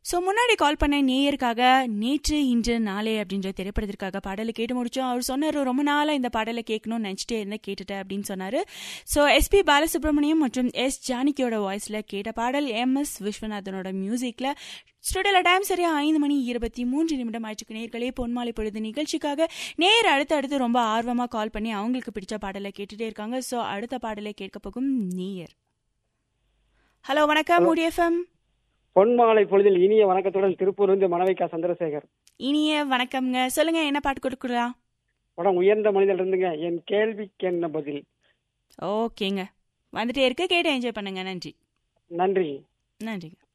so முன்னாடி கால் பண்ண நேயருக்காக நேற்று இன்று நாளை அப்படின்ற திரைப்படத்திற்காக பாடலை கேட்டு முடிச்சோம் அவர் சொன்னார் ரொம்ப நாளாக இந்த பாடலை கேட்கணும்னு நினச்சிட்டே இருந்தேன் கேட்டுட்டேன் அப்படின்னு சொன்னார் ஸோ எஸ்பி பாலசுப்ரமணியம் மற்றும் எஸ் ஜானகியோட வாய்ஸில் கேட்ட பாடல் எம் எஸ் விஸ்வநாதனோட மியூசிக்கில் ஸ்டுடியோல டைம் சரியா ஐந்து மணி இருபத்தி மூன்று நிமிடம் ஆயிடுச்சு நேர்களே பொன்மாலை பொழுது நிகழ்ச்சிக்காக நேர் அடுத்து அடுத்து ரொம்ப ஆர்வமாக கால் பண்ணி அவங்களுக்கு பிடிச்ச பாடலை கேட்டுட்டே இருக்காங்க ஸோ அடுத்த பாடலை கேட்க போகும் நேயர் ஹலோ வணக்கம் மூடி எஃப்எம் பொன்மாலை பொழுதில் இனிய வணக்கத்துடன் திருப்பூர் வந்து மணவைக்கா சந்திரசேகர் இனிய வணக்கம்ங்க சொல்லுங்க என்ன பாட்டு கொடுக்கலாம் படம் உயர்ந்த மனிதர் இருந்துங்க என் கேள்விக்கு என்ன பதில் ஓகேங்க வந்துட்டே இருக்கு கேட்டு என்ஜாய் பண்ணுங்க நன்றி நன்றி நன்றிங்க